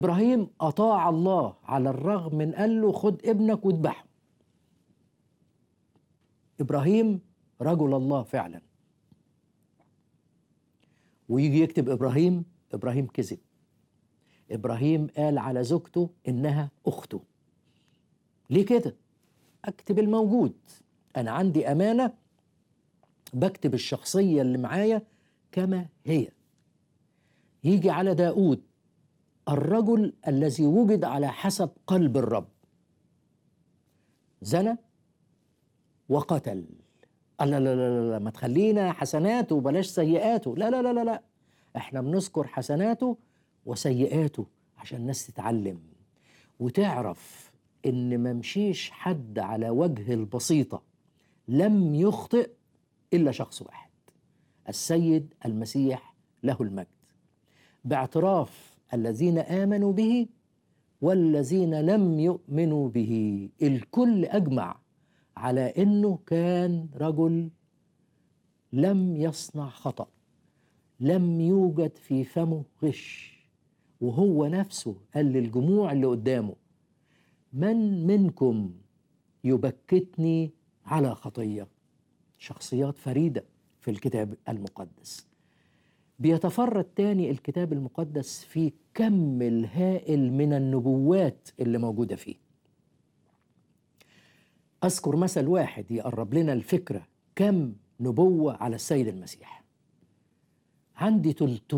ابراهيم اطاع الله على الرغم من قال له خد ابنك واذبحه ابراهيم رجل الله فعلا ويجي يكتب ابراهيم ابراهيم كذب ابراهيم قال على زوجته انها اخته ليه كده اكتب الموجود انا عندي امانه بكتب الشخصيه اللي معايا كما هي يجي على داود الرجل الذي وجد على حسب قلب الرب زنى وقتل لا لا لا لا, لا ما تخلينا حسناته وبلاش سيئاته لا لا لا لا لا احنا بنذكر حسناته وسيئاته عشان الناس تتعلم وتعرف ان ما مشيش حد على وجه البسيطه لم يخطئ الا شخص واحد السيد المسيح له المجد باعتراف الذين امنوا به والذين لم يؤمنوا به الكل اجمع على انه كان رجل لم يصنع خطأ لم يوجد في فمه غش وهو نفسه قال للجموع اللي قدامه من منكم يبكتني على خطيه شخصيات فريده في الكتاب المقدس بيتفرد تاني الكتاب المقدس في كم الهائل من النبوات اللي موجوده فيه اذكر مثل واحد يقرب لنا الفكره كم نبوه على السيد المسيح عندي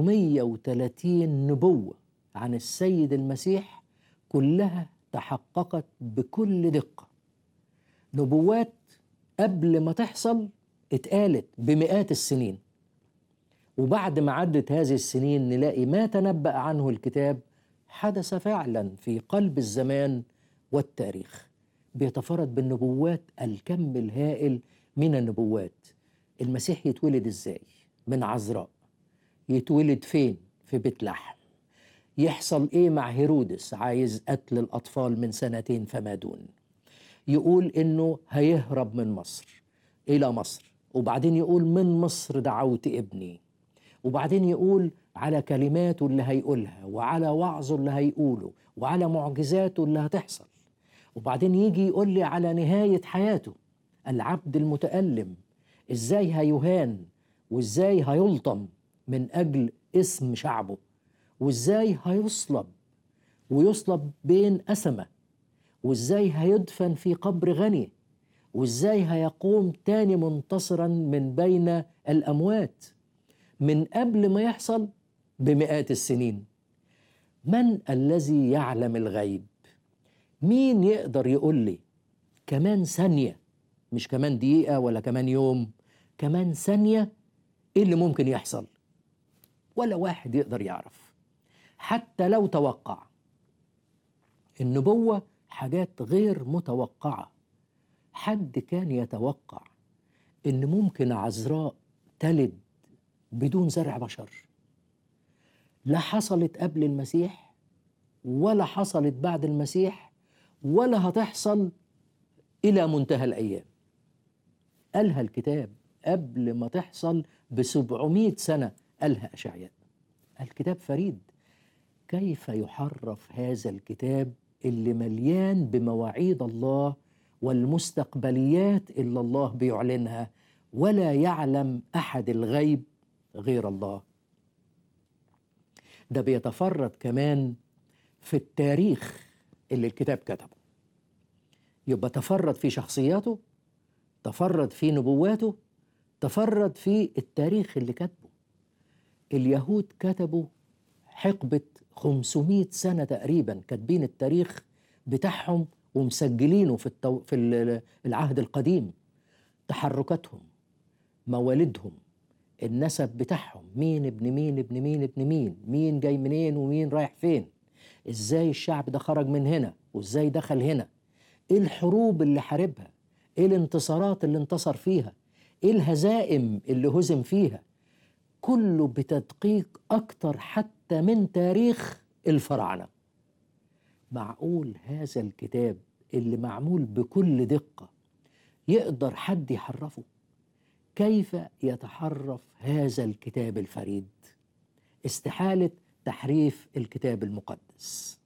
330 نبوه عن السيد المسيح كلها تحققت بكل دقه نبوات قبل ما تحصل اتقالت بمئات السنين وبعد ما عدت هذه السنين نلاقي ما تنبأ عنه الكتاب حدث فعلا في قلب الزمان والتاريخ بيتفرد بالنبوات الكم الهائل من النبوات المسيح يتولد ازاي من عذراء يتولد فين في بيت لحم يحصل ايه مع هيرودس عايز قتل الاطفال من سنتين فما دون يقول انه هيهرب من مصر الى مصر وبعدين يقول من مصر دعوت ابني وبعدين يقول على كلماته اللي هيقولها وعلى وعظه اللي هيقوله وعلى معجزاته اللي هتحصل وبعدين يجي يقول لي على نهاية حياته العبد المتألم ازاي هيهان وازاي هيلطم من أجل اسم شعبه وازاي هيصلب ويصلب بين أسمة وازاي هيدفن في قبر غني وازاي هيقوم تاني منتصرا من بين الأموات من قبل ما يحصل بمئات السنين من الذي يعلم الغيب مين يقدر يقول لي كمان ثانية مش كمان دقيقة ولا كمان يوم كمان ثانية ايه اللي ممكن يحصل ولا واحد يقدر يعرف حتى لو توقع النبوة حاجات غير متوقعة حد كان يتوقع ان ممكن عذراء تلد بدون زرع بشر لا حصلت قبل المسيح ولا حصلت بعد المسيح ولا هتحصل إلى منتهى الأيام قالها الكتاب قبل ما تحصل بسبعمائة سنة قالها أشعياء الكتاب فريد كيف يحرف هذا الكتاب اللي مليان بمواعيد الله والمستقبليات اللي الله بيعلنها ولا يعلم أحد الغيب غير الله ده بيتفرد كمان في التاريخ اللي الكتاب كتبه يبقى تفرد في شخصياته تفرد في نبواته تفرد في التاريخ اللي كتبه اليهود كتبوا حقبة 500 سنة تقريبا كاتبين التاريخ بتاعهم ومسجلينه في, التو... في العهد القديم تحركاتهم موالدهم النسب بتاعهم مين ابن مين ابن مين ابن مين مين جاي منين ومين رايح فين ازاي الشعب ده خرج من هنا وازاي دخل هنا ايه الحروب اللي حاربها ايه الانتصارات اللي انتصر فيها ايه الهزائم اللي هزم فيها كله بتدقيق اكتر حتى من تاريخ الفراعنه معقول هذا الكتاب اللي معمول بكل دقه يقدر حد يحرفه كيف يتحرف هذا الكتاب الفريد استحاله تحريف الكتاب المقدس الناس